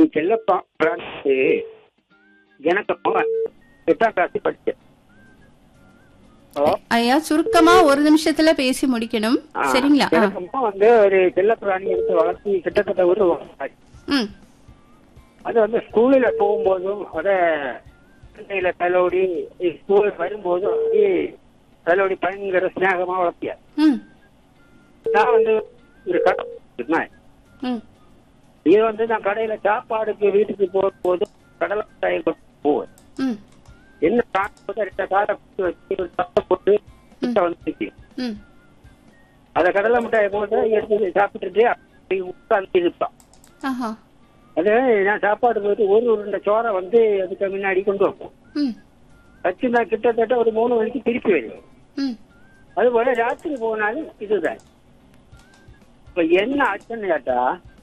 Chellappa France எனக்கு எட்டாம் class படிச்சேன் ஹலோ ஐயா சுருக்கமா ஒரு நிமிஷத்துல பேசி முடிக்கணும் ஆ, சரிங்களா ஆ. எனக்கு அம்மா வந்து ஒரு செல்ல பிராணி எடுத்து வளர்த்தி கிட்டத்தட்ட ஒரு வருஷம் ஆச்சு. ம் அது வந்து ஸ்கூலில் போகும்போதும் அத குழந்தையில தலோடி ஸ்கூல் வரும்போதும் அப்படியே தலோடி பயங்கர ஸ்நேகமா வளர்த்தியா ம் நான் வந்து ஒரு கடை வச்சிருந்தேன். ம் இது வந்து நான் கடையில சாப்பாடுக்கு வீட்டுக்கு போகும்போது கடலை மிட்டாயை கொண்டு போவேன் ம் என்ன சாப்பிட்டு ரெட்ட காலை போட்டு வச்சு ஒரு தப்பை போட்டு கிட்ட வந்துச்சு ம் அதை கடலை மிட்டாயை போட்டு எடுத்து சாப்பிட்டுட்டு அப்படி உட்கார்ந்து இருப்பான் ஆஹா அது நான் சாப்பாடு போட்டு ஒரு உருண்டை சோறை வந்து அதுக்கு முன்னாடி கொண்டு வைப்போம் ம் வச்சு நான் கிட்டத்தட்ட ஒரு மூணு மணிக்கு திருப்பி வருவேன் ம் அது போல ராத்திரி போனாலும் இதுதான் இப்ப என்ன ஆச்சுன்னு கேட்டா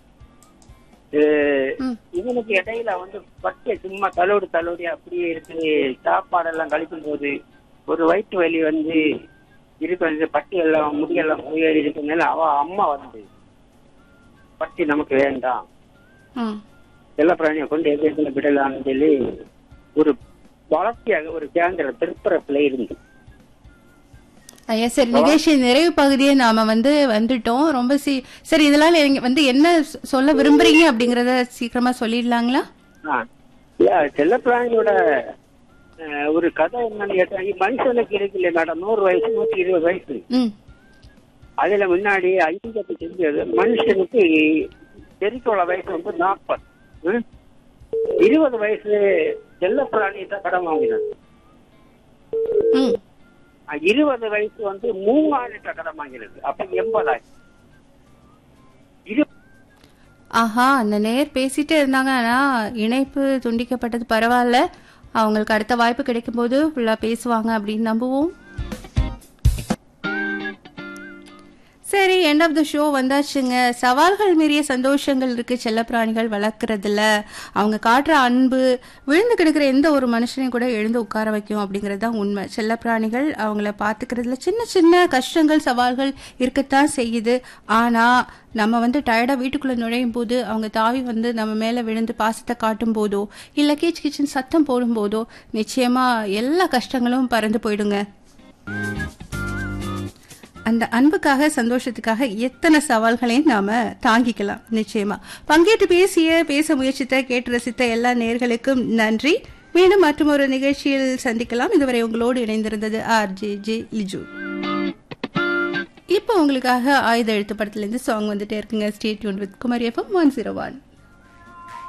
அஹ், ம் இவனுக்கு இடையில வந்து பட்டை சும்மா தலோடு தலோடி அப்படியே இருக்கு சாப்பாடெல்லாம் கழிக்கும் போது ஒரு வயிற்று வலி வந்து இருக்கு பட்டி எல்லாம் முடியெல்லாம் போய் இருக்கிறதுனால அவ அம்மா வந்து பட்டி நமக்கு வேண்டாம் ம் செல்ல பிராணியை கொண்டு எதிர்த்துல விடலாம்னு சொல்லி ஒரு வளர்ச்சியாக ஒரு கேந்திர திருப்பரப்புல இருந்து ஐயா சரி நிகழ்ச்சி நிறைவு பகுதியை நாம வந்து வந்துட்டோம் ரொம்ப சி சரி இதனால நீங்க வந்து என்ன சொ- சொல்ல விரும்புறீங்க அப்படிங்கறத சீக்கிரமா சொல்லிடலாங்களா செல்ல பிராணியோட அஹ், ஒரு கதை என்னன்னு கேட்டா மனுஷனுக்கு இருக்குல்ல மேடம் நூறு வயசு நூத்தி இருபது வயசு ம் அதுல முன்னாடி ஐம்பத்தி செஞ்சது மனுஷனுக்கு தெரிக்கோள வயசு வந்து நாற்பது இருபது வயசு செல்ல பிராணி தான் கடன் வாங்கினது ம் அஹ், இருபது வயசு வந்து மூவாயிரம் கடன் வாங்கினது அப்ப எண்பதாயிரம் இரு ஆஹா அந்த நேர் பேசிட்டே இருந்தாங்க ஆனா இணைப்பு துண்டிக்கப்பட்டது பரவாயில்ல அவங்களுக்கு அடுத்த வாய்ப்பு கிடைக்கும் போது ஃபுல்லா பேசுவாங்க அப்படின்னு நம்புவோம் சரி எண்ட் ஆஃப் த ஷோ வந்தாச்சுங்க சவால்கள் மீறிய சந்தோஷங்கள் இருக்கு செல்லப்பிராணிகள் வளர்க்குறதுல அவங்க காட்டுற அன்பு விழுந்து கிடக்கிற எந்த ஒரு மனுஷனையும் கூட எழுந்து உட்கார வைக்கும் அப்படிங்கிறது தான் உண்மை செல்லப்பிராணிகள் அவங்கள பார்த்துக்கிறதுல சின்ன சின்ன கஷ்டங்கள் சவால்கள் இருக்கத்தான் செய்யுது ஆனா நம்ம வந்து டயர்டா வீட்டுக்குள்ள நுழையும் போது அவங்க தாவி வந்து நம்ம மேல விழுந்து பாசத்தை காட்டும் போதோ இல்ல கீச் கிச்சன் சத்தம் போடும் போதோ நிச்சயமா எல்லா கஷ்டங்களும் பறந்து போயிடுங்க அந்த அன்புக்காக சந்தோஷத்துக்காக எத்தனை சவால்களையும் நாம தாங்கிக்கலாம் நிச்சயமா பங்கேற்று பேசிய பேச முயற்சித்த கேட்டு ரசித்த எல்லா நேர்களுக்கும் நன்றி மீண்டும் மற்றும் ஒரு நிகழ்ச்சியில் சந்திக்கலாம் இதுவரை உங்களோடு இணைந்திருந்தது ஆர் ஜே ஜே லிஜு இப்போ உங்களுக்காக ஆயுத எழுத்து படத்துல இருந்து சாங் வந்துட்டே இருக்குங்க ஸ்டேட் யூன் with Kumari FM one zero one